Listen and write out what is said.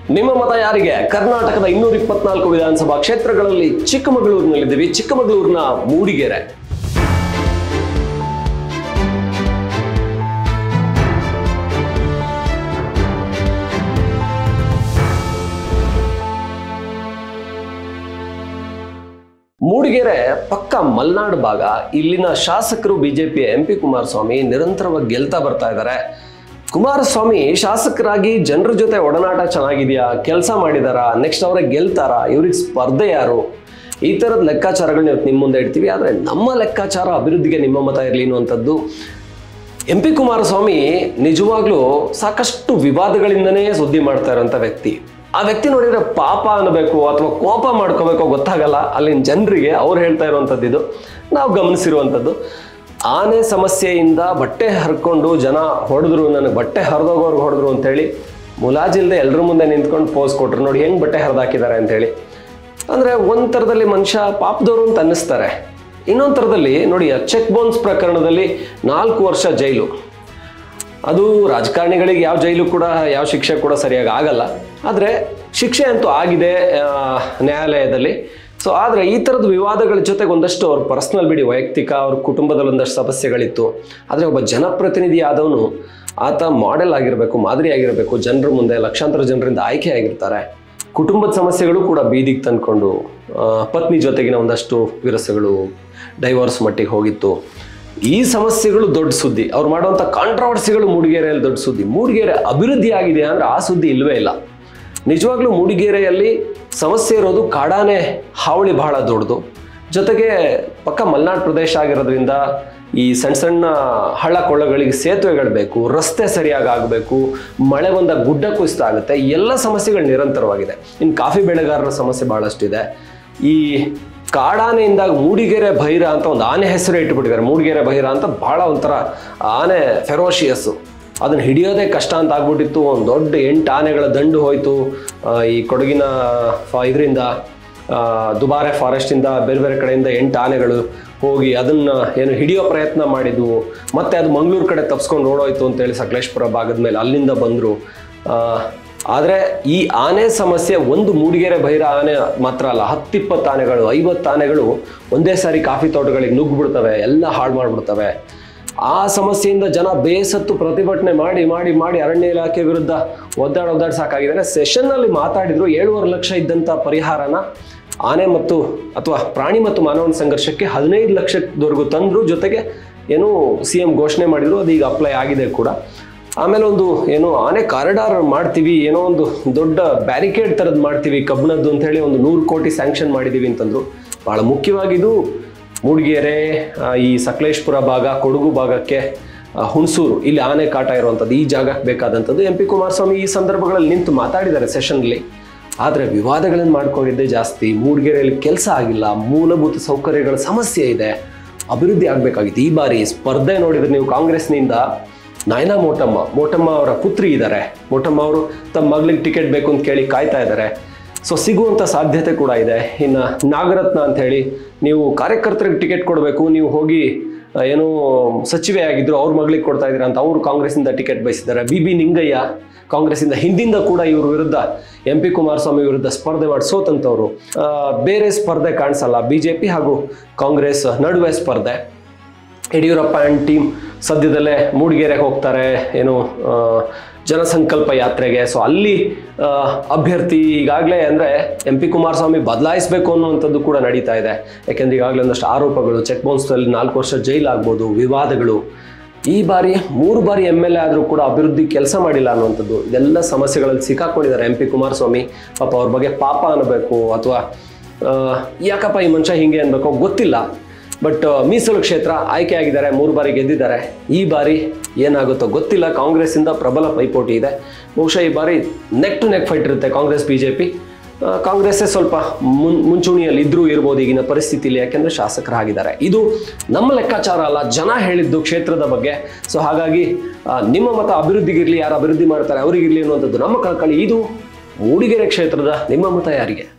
ನಿಮ್ಮ ಮತ ಯಾರಿಗೆ ಕರ್ನಾಟಕದ ಇನ್ನೂರ ಇಪ್ಪತ್ನಾಲ್ಕು ವಿಧಾನಸಭಾ ಕ್ಷೇತ್ರಗಳಲ್ಲಿ ಚಿಕ್ಕಮಗಳೂರಿನಲ್ಲಿದ್ದೀವಿ ಚಿಕ್ಕಮಗಳೂರಿನ ಮೂಡಿಗೆರೆ ಮೂಡಿಗೆರೆ ಪಕ್ಕ ಮಲ್ನಾಡು ಭಾಗ ಇಲ್ಲಿನ ಶಾಸಕರು ಬಿಜೆಪಿಯ ಎಂ ಪಿ ಕುಮಾರಸ್ವಾಮಿ ನಿರಂತರವಾಗಿ ಗೆಲ್ತಾ ಬರ್ತಾ ಇದ್ದಾರೆ ಕುಮಾರಸ್ವಾಮಿ ಶಾಸಕರಾಗಿ ಜನರ ಜೊತೆ ಒಡನಾಟ ಚೆನ್ನಾಗಿದೆಯಾ ಕೆಲಸ ಮಾಡಿದಾರಾ ನೆಕ್ಸ್ಟ್ ಅವರೇ ಗೆಲ್ತಾರಾ ಇವ್ರಿಗೆ ಸ್ಪರ್ಧೆ ಯಾರು ಈ ಥರದ ಲೆಕ್ಕಾಚಾರಗಳನ್ನ ಇವತ್ತು ನಿಮ್ಮ ಮುಂದೆ ಇಡ್ತೀವಿ ಆದರೆ ನಮ್ಮ ಲೆಕ್ಕಾಚಾರ ಅಭಿವೃದ್ಧಿಗೆ ನಿಮ್ಮ ಮತ ಇರಲಿ ಅನ್ನುವಂಥದ್ದು ಎಂ ಪಿ ಕುಮಾರಸ್ವಾಮಿ ನಿಜವಾಗ್ಲೂ ಸಾಕಷ್ಟು ವಿವಾದಗಳಿಂದನೇ ಸುದ್ದಿ ಮಾಡ್ತಾ ಇರೋಂಥ ವ್ಯಕ್ತಿ ಆ ವ್ಯಕ್ತಿ ನೋಡಿದ್ರೆ ಪಾಪ ಅನ್ನಬೇಕು ಅಥವಾ ಕೋಪ ಮಾಡ್ಕೋಬೇಕೋ ಗೊತ್ತಾಗಲ್ಲ ಅಲ್ಲಿನ ಜನರಿಗೆ ಅವ್ರು ಹೇಳ್ತಾ ಇರುವಂಥದ್ದು ಇದು ನಾವು ಗಮನಿಸಿರುವಂಥದ್ದು ಆನೆ ಸಮಸ್ಯೆಯಿಂದ ಬಟ್ಟೆ ಹರ್ಕೊಂಡು ಜನ ಹೊಡೆದ್ರು ನನಗೆ ಬಟ್ಟೆ ಹರಿದೋಗೋರ್ಗೆ ಹೊಡೆದ್ರು ಅಂತೇಳಿ ಮುಲಾಜಿಲ್ದೆ ಎಲ್ಲರ ಮುಂದೆ ನಿಂತ್ಕೊಂಡು ಪೋಸ್ ಕೊಟ್ರು ನೋಡಿ ಹೆಂಗೆ ಬಟ್ಟೆ ಹರಿದಾಕಿದ್ದಾರೆ ಅಂತೇಳಿ ಅಂದರೆ ಒಂದು ಥರದಲ್ಲಿ ಮನುಷ್ಯ ಪಾಪದವರು ಅಂತ ಅನ್ನಿಸ್ತಾರೆ ಇನ್ನೊಂದು ಥರದಲ್ಲಿ ನೋಡಿ ಚೆಕ್ ಬೌನ್ಸ್ ಪ್ರಕರಣದಲ್ಲಿ ನಾಲ್ಕು ವರ್ಷ ಜೈಲು ಅದು ರಾಜಕಾರಣಿಗಳಿಗೆ ಯಾವ ಜೈಲು ಕೂಡ ಯಾವ ಶಿಕ್ಷೆ ಕೂಡ ಸರಿಯಾಗಿ ಆಗಲ್ಲ ಆದರೆ ಶಿಕ್ಷೆ ಅಂತೂ ಆಗಿದೆ ಆ, ನ್ಯಾಯಾಲಯದಲ್ಲಿ ಸೊ ಆದರೆ ಈ ಥರದ ವಿವಾದಗಳ ಜೊತೆಗೆ ಒಂದಷ್ಟು ಅವ್ರ ಪರ್ಸ್ನಲ್ ಬಿಡಿ ವೈಯಕ್ತಿಕ ಅವ್ರ ಕುಟುಂಬದಲ್ಲಿ ಒಂದಷ್ಟು ಸಮಸ್ಯೆಗಳಿತ್ತು ಆದರೆ ಒಬ್ಬ ಜನಪ್ರತಿನಿಧಿ ಆದವನು ಆತ ಮಾಡೆಲ್ ಆಗಿರಬೇಕು ಮಾದರಿ ಆಗಿರಬೇಕು ಜನರ ಮುಂದೆ ಲಕ್ಷಾಂತರ ಜನರಿಂದ ಆಯ್ಕೆ ಆಗಿರ್ತಾರೆ ಕುಟುಂಬದ ಸಮಸ್ಯೆಗಳು ಕೂಡ ಬೀದಿಗೆ ತಂದ್ಕೊಂಡು ಆ, ಪತ್ನಿ ಜೊತೆಗಿನ ಒಂದಷ್ಟು ವಿರಸಗಳು ಡೈವರ್ಸ್ ಮಟ್ಟಿಗೆ ಹೋಗಿತ್ತು ಈ ಸಮಸ್ಯೆಗಳು ದೊಡ್ಡ ಸುದ್ದಿ ಅವ್ರು ಮಾಡುವಂಥ ಕಾಂಟ್ರವರ್ಸಿಗಳು ಮೂಡಿಗೆರೆಯಲ್ಲಿ ದೊಡ್ಡ ಸುದ್ದಿ ಮೂಡಿಗೆರೆ ಅಭಿವೃದ್ಧಿ ಆಗಿದೆ ಅಂದ್ರೆ ಆ ಸುದ್ದಿ ಇಲ್ಲವೇ ಇಲ್ಲ ನಿಜವಾಗ್ಲೂ ಮೂಡಿಗೆರೆಯಲ್ಲಿ ಸಮಸ್ಯೆ ಇರೋದು ಕಾಡಾನೆ ಹಾವಳಿ ಬಹಳ ದೊಡ್ಡದು ಜೊತೆಗೆ ಪಕ್ಕ ಮಲೆನಾಡು ಪ್ರದೇಶ ಆಗಿರೋದ್ರಿಂದ ಈ ಸಣ್ಣ ಸಣ್ಣ ಹಳ್ಳ ಕೊಳ್ಳಗಳಿಗೆ ಸೇತುವೆಗಳು ಬೇಕು ರಸ್ತೆ ಸರಿಯಾಗಿ ಆಗಬೇಕು ಮಳೆ ಬಂದಾಗ ಗುಡ್ಡ ಕುಸಿತ ಆಗುತ್ತೆ ಈ ಎಲ್ಲ ಸಮಸ್ಯೆಗಳು ನಿರಂತರವಾಗಿದೆ ಇನ್ನು ಕಾಫಿ ಬೆಳೆಗಾರರ ಸಮಸ್ಯೆ ಭಾಳಷ್ಟಿದೆ ಈ ಕಾಡಾನೆಯಿಂದ ಮೂಡಿಗೆರೆ ಭೈರ ಅಂತ ಒಂದು ಆನೆ ಹೆಸರು ಇಟ್ಬಿಟ್ಟಿದ್ದಾರೆ ಮೂಡಿಗೆರೆ ಭೈರ ಅಂತ ಬಹಳ ಒಂಥರ ಆನೆ ಫೆರೋಶಿಯಸ್ಸು ಅದನ್ನ ಹಿಡಿಯೋದೇ ಕಷ್ಟ ಅಂತ ಆಗ್ಬಿಟ್ಟಿತ್ತು ಒಂದು ದೊಡ್ಡ ಎಂಟು ಆನೆಗಳ ದಂಡು ಹೋಯ್ತು ಆ, ಈ ಕೊಡಗಿನ ಫ ಇದರಿಂದ ದುಬಾರೆ ಫಾರೆಸ್ಟಿಂದ ಬೇರೆ ಬೇರೆ ಕಡೆಯಿಂದ ಎಂಟು ಆನೆಗಳು ಹೋಗಿ ಅದನ್ನ ಏನು ಹಿಡಿಯೋ ಪ್ರಯತ್ನ ಮಾಡಿದ್ವು ಮತ್ತೆ ಅದು ಮಂಗಳೂರು ಕಡೆ ತಪ್ಸ್ಕೊಂಡು ಓಡೋಯ್ತು ಅಂತೇಳಿ ಸಕಲೇಶ್ಪುರ ಭಾಗದ ಮೇಲೆ ಅಲ್ಲಿಂದ ಬಂದರು ಆದರೆ ಈ ಆನೆ ಸಮಸ್ಯೆ ಒಂದು ಮೂಡಿಗೆರೆ ಭೈರ ಆನೆ ಮಾತ್ರ ಅಲ್ಲ ಹತ್ತಿಪ್ಪತ್ತು ಆನೆಗಳು ಐವತ್ತು ಆನೆಗಳು ಒಂದೇ ಸಾರಿ ಕಾಫಿ ತೋಟಗಳಿಗೆ ನುಗ್ಗಿಬಿಡ್ತವೆ ಎಲ್ಲ ಹಾಳು ಮಾಡಿಬಿಡ್ತವೆ ಆ ಸಮಸ್ಯೆಯಿಂದ ಜನ ಬೇಸತ್ತು ಪ್ರತಿಭಟನೆ ಮಾಡಿ ಮಾಡಿ ಮಾಡಿ ಅರಣ್ಯ ಇಲಾಖೆ ವಿರುದ್ಧ ಒದ್ದಾಡ ಒದ್ದಾಡ ಸಾಕಾಗಿದ್ದಾರೆ ಸೆಷನ್ನಲ್ಲಿ ಮಾತಾಡಿದ್ರು ಏಳುವರೆ ಲಕ್ಷ ಇದ್ದಂಥ ಪರಿಹಾರನ ಆನೆ ಮತ್ತು ಅಥವಾ ಪ್ರಾಣಿ ಮತ್ತು ಮಾನವನ ಸಂಘರ್ಷಕ್ಕೆ ಹದಿನೈದು ಲಕ್ಷದವರೆಗೂ ತಂದ್ರು ಜೊತೆಗೆ ಏನು ಸಿ ಎಂ ಘೋಷಣೆ ಮಾಡಿದ್ರು ಅದು ಈಗ ಅಪ್ಲೈ ಆಗಿದೆ ಕೂಡ ಆಮೇಲೆ ಒಂದು ಏನು ಆನೆ ಕಾರಿಡಾರ್ ಮಾಡ್ತೀವಿ ಏನೋ ಒಂದು ದೊಡ್ಡ ಬ್ಯಾರಿಕೇಡ್ ಥರದ್ದು ಮಾಡ್ತೀವಿ ಕಬ್ಬಣದ್ದು ಅಂತ ಹೇಳಿ ಒಂದು ನೂರು ಕೋಟಿ ಸ್ಯಾಂಕ್ಷನ್ ಮಾಡಿದ್ದೀವಿ ಅಂತಂದ್ರು ಭಾಳ ಮುಖ್ಯವಾಗಿದು ಮೂಡಿಗೆರೆ ಆ, ಈ ಸಕಲೇಶ್ಪುರ ಭಾಗ ಕೊಡಗು ಭಾಗಕ್ಕೆ ಆ, ಹುಣಸೂರು ಇಲ್ಲಿ ಆನೆ ಕಾಟ ಇರುವಂಥದ್ದು ಈ ಜಾಗಕ್ಕೆ ಬೇಕಾದಂಥದ್ದು ಎಂ ಪಿ ಕುಮಾರಸ್ವಾಮಿ ಈ ಸಂದರ್ಭಗಳಲ್ಲಿ ನಿಂತು ಮಾತಾಡಿದ್ದಾರೆ ಸೆಷನ್ಲಿ ಆದರೆ ವಿವಾದಗಳನ್ನು ಮಾಡ್ಕೊಂಡಿದ್ದೇ ಜಾಸ್ತಿ ಮೂಡಿಗೆರೆಯಲ್ಲಿ ಕೆಲಸ ಆಗಿಲ್ಲ ಮೂಲಭೂತ ಸೌಕರ್ಯಗಳ ಸಮಸ್ಯೆ ಇದೆ ಅಭಿವೃದ್ಧಿ ಆಗಬೇಕಾಗಿತ್ತು ಈ ಬಾರಿ ಸ್ಪರ್ಧೆ ನೋಡಿದ್ರೆ ನೀವು ಕಾಂಗ್ರೆಸ್ನಿಂದ ನಯನಾ ಮೋಟಮ್ಮ ಮೋಟಮ್ಮ ಅವರ ಪುತ್ರಿ ಇದ್ದಾರೆ ಮೋಟಮ್ಮ ಅವರು ತಮ್ಮ ಮಗಳಿಗೆ ಟಿಕೆಟ್ ಬೇಕು ಅಂತ ಕೇಳಿ ಕಾಯ್ತಾ ಇದ್ದಾರೆ ಸೊ ಸಿಗುವಂಥ ಸಾಧ್ಯತೆ ಕೂಡ ಇದೆ ಇನ್ನು ನಾಗರತ್ನ ಅಂತ ಹೇಳಿ ನೀವು ಕಾರ್ಯಕರ್ತರಿಗೆ ಟಿಕೆಟ್ ಕೊಡಬೇಕು ನೀವು ಹೋಗಿ ಆ, ಏನು ಸಚಿವೆ ಆಗಿದ್ರು ಅವ್ರ ಮಗಳಿಗೆ ಕೊಡ್ತಾ ಇದ್ದೀರಾ ಅಂತ ಅವರು ಕಾಂಗ್ರೆಸ್ಸಿಂದ ಟಿಕೆಟ್ ಬಯಸಿದ್ದಾರೆ ಬಿ ಬಿ ನಿಂಗಯ್ಯ ಕಾಂಗ್ರೆಸ್ಸಿಂದ ಹಿಂದಿಂದ ಕೂಡ ಇವ್ರ ವಿರುದ್ಧ ಎಂ ಪಿ ಕುಮಾರಸ್ವಾಮಿ ವಿರುದ್ಧ ಸ್ಪರ್ಧೆ ಮಾಡಿ ಸೋತಂಥವ್ರು ಆ, ಬೇರೆ ಸ್ಪರ್ಧೆ ಕಾಣಿಸಲ್ಲ ಬಿ ಜೆ ಪಿ ಹಾಗೂ ಕಾಂಗ್ರೆಸ್ ನಡುವೆ ಸ್ಪರ್ಧೆ ಯಡಿಯೂರಪ್ಪ ಆ್ಯಂಡ್ ಟೀಮ್ ಸದ್ಯದಲ್ಲೇ ಮೂಡಿಗೆರೆಗೆ ಹೋಗ್ತಾರೆ ಏನು ಆ, ಜನಸಂಕಲ್ಪ ಯಾತ್ರೆಗೆ ಸೊ ಅಲ್ಲಿ ಆ, ಅಭ್ಯರ್ಥಿ ಈಗಾಗಲೇ ಅಂದರೆ ಎಂ ಪಿ ಕುಮಾರಸ್ವಾಮಿ ಬದಲಾಯಿಸಬೇಕು ಅನ್ನುವಂಥದ್ದು ಕೂಡ ನಡೀತಾ ಇದೆ ಯಾಕೆಂದ್ರೆ ಈಗಾಗಲೇ ಒಂದಷ್ಟು ಆರೋಪಗಳು ಚೆಕ್ ಬೌನ್ಸ್ನಲ್ಲಿ ನಾಲ್ಕು ವರ್ಷ ಜೈಲಾಗ್ಬೋದು ವಿವಾದಗಳು ಈ ಬಾರಿ ಮೂರು ಬಾರಿ ಎಮ್ ಎಲ್ ಎ ಆದರೂ ಕೂಡ ಅಭಿವೃದ್ಧಿ ಕೆಲಸ ಮಾಡಿಲ್ಲ ಅನ್ನುವಂಥದ್ದು ಇದೆಲ್ಲ ಸಮಸ್ಯೆಗಳಲ್ಲಿ ಸಿಕ್ಕಾಕೊಂಡಿದ್ದಾರೆ ಎಂ ಪಿ ಕುಮಾರಸ್ವಾಮಿ ಪಾಪ ಅವ್ರ ಬಗ್ಗೆ ಪಾಪ ಅನ್ನಬೇಕು ಅಥವಾ ಯಾಕಪ್ಪ ಈ ಮನುಷ್ಯ ಹಿಂಗೆ ಅನ್ಬೇಕೋ ಗೊತ್ತಿಲ್ಲ ಬಟ್ ಮೀಸಲು ಕ್ಷೇತ್ರ ಆಯ್ಕೆ ಆಗಿದ್ದಾರೆ ಮೂರು ಬಾರಿ ಗೆದ್ದಿದ್ದಾರೆ ಈ ಬಾರಿ ಏನಾಗುತ್ತೋ ಗೊತ್ತಿಲ್ಲ ಕಾಂಗ್ರೆಸ್ಸಿಂದ ಪ್ರಬಲ ಪೈಪೋಟಿ ಇದೆ ಬಹುಶಃ ಈ ಬಾರಿ ನೆಕ್ ಟು ನೆಕ್ ಫೈಟ್ ಇರುತ್ತೆ ಕಾಂಗ್ರೆಸ್ ಬಿ ಜೆ ಪಿ ಕಾಂಗ್ರೆಸ್ಸೇ ಸ್ವಲ್ಪ ಮುನ್ ಮುಂಚೂಣಿಯಲ್ಲಿ ಇದ್ರೂ ಇರ್ಬೋದು ಈಗಿನ ಪರಿಸ್ಥಿತಿಯಲ್ಲಿ ಯಾಕೆಂದ್ರೆ ಶಾಸಕರಾಗಿದ್ದಾರೆ ಇದು ನಮ್ಮ ಲೆಕ್ಕಾಚಾರ ಅಲ್ಲ ಜನ ಹೇಳಿದ್ದು ಕ್ಷೇತ್ರದ ಬಗ್ಗೆ ಸೊ ಹಾಗಾಗಿ ಆ, ನಿಮ್ಮ ಮತ ಅಭಿವೃದ್ಧಿಗಿರಲಿ ಯಾರು ಅಭಿವೃದ್ಧಿ ಮಾಡ್ತಾರೆ ಅವರಿಗಿರಲಿ ಅನ್ನುವಂಥದ್ದು ನಮ್ಮ ಕಳಕಳಿ ಇದು ಮೂಡಿಗೆರೆ ಕ್ಷೇತ್ರದ ನಿಮ್ಮ ಮತ ಯಾರಿಗೆ